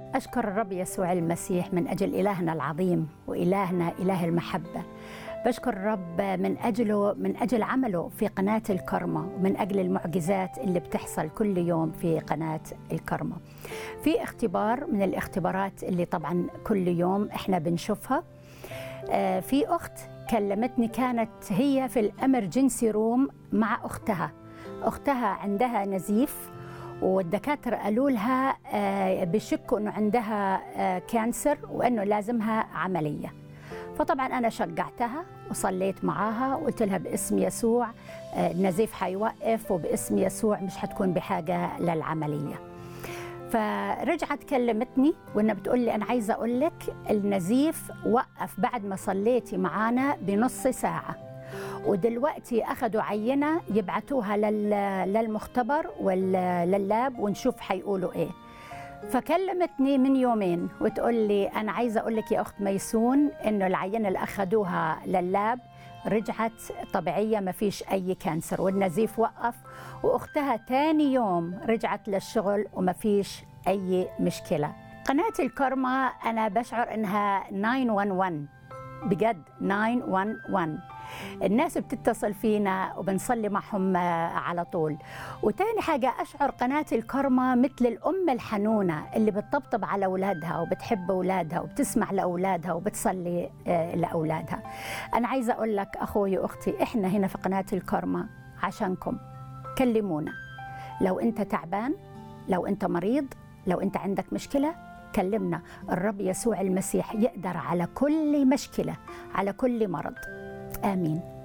أشكر الرب يسوع المسيح من أجل إلهنا العظيم وإلهنا إله المحبة بشكر الرب من أجله من أجل عمله في قناة الكرمة ومن أجل المعجزات اللي بتحصل كل يوم في قناة الكرمة في اختبار من الاختبارات اللي طبعا كل يوم احنا بنشوفها آه، في أخت كلمتني كانت هي في الامرجنسي روم مع أختها أختها عندها نزيف والدكاترة قالوا لها آه، بيشكوا انه عندها آه، كانسر وانه لازمها عمليه فطبعا انا شجعتها وصليت معاها وقلت لها باسم يسوع آه، النزيف حيوقف وباسم يسوع مش حتكون بحاجه للعمليه فرجعت كلمتني وانها بتقول لي انا عايزه اقول لك النزيف وقف بعد ما صليتي معانا بنص ساعه ودلوقتي اخذوا عينه يبعتوها لل- للمختبر ولللاب ونشوف حيقولوا ايه فكلمتني من يومين وتقول لي انا عايزه اقول لك يا اخت ميسون انه العينه اللي اخذوها لللاب رجعت طبيعيه ما فيش اي كانسر والنزيف وقف واختها تاني يوم رجعت للشغل وما فيش اي مشكله قناه الكرمة انا بشعر انها 911 بجد 911 الناس بتتصل فينا وبنصلي معهم آه، على طول وتاني حاجة أشعر قناة الكرمة مثل الأم الحنونة اللي بتطبطب على أولادها وبتحب أولادها وبتسمع لأولادها وبتصلي آه، لأولادها أنا عايزة أقول لك أخوي وأختي إحنا هنا في قناة الكرمة عشانكم كلمونا لو أنت تعبان لو أنت مريض لو أنت عندك مشكلة كلمنا الرب يسوع المسيح يقدر على كل مشكلة على كل مرض آمين